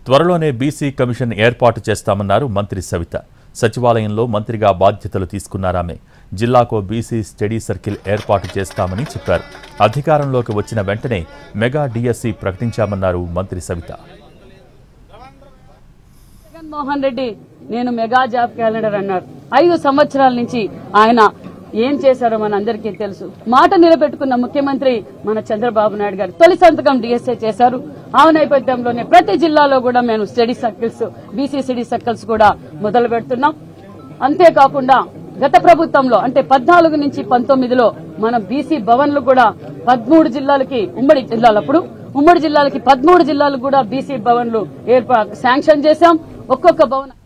త్వరలోనే BC commission ఏర్పాటు చేస్తామన్నారు మంత్రి సవిత సచివాలయంలో మంత్రిగా బాధ్యతలు తీసుకున్నారామె జిల్లాకో బీసీ స్టడీ సర్కిల్ ఏర్పాటు చేస్తామని చెప్పారు అధికారంలోకి వచ్చిన వెంటనే మెగా డిఎస్సి ప్రకటించామన్నారు మంత్రి సవిత జగన్మోహన్ రెడ్డి నేను మెగా జాబ్ క్యాలెండర్ అన్నారు ఐదు సంవత్సరాల నుంచి ఆయన ఏం చేశారో మన అందరికీ తెలుసు మాట నిలబెట్టుకున్న ముఖ్యమంత్రి మన చంద్రబాబు నాయుడు గారు తొలి సంతకం డిఎస్ఏ చేశారు ఆ నేపథ్యంలోనే ప్రతి జిల్లాలో కూడా మేము study circles BC study circles కూడా మొదలు పెడుతున్నాం అంతేకాకుండా గత ప్రభుత్వంలో అంటే పద్నాలుగు నుంచి పంతొమ్మిదిలో మనం బీసీ భవన్లు కూడా పదమూడు జిల్లాలకి ఉమ్మడి జిల్లాలప్పుడు ఉమ్మడి జిల్లాలకి పదమూడు జిల్లాలకు కూడా బీసీ భవన్లు ఏర్పా శాంక్షన్ చేశాం ఒక్కొక్క భవన్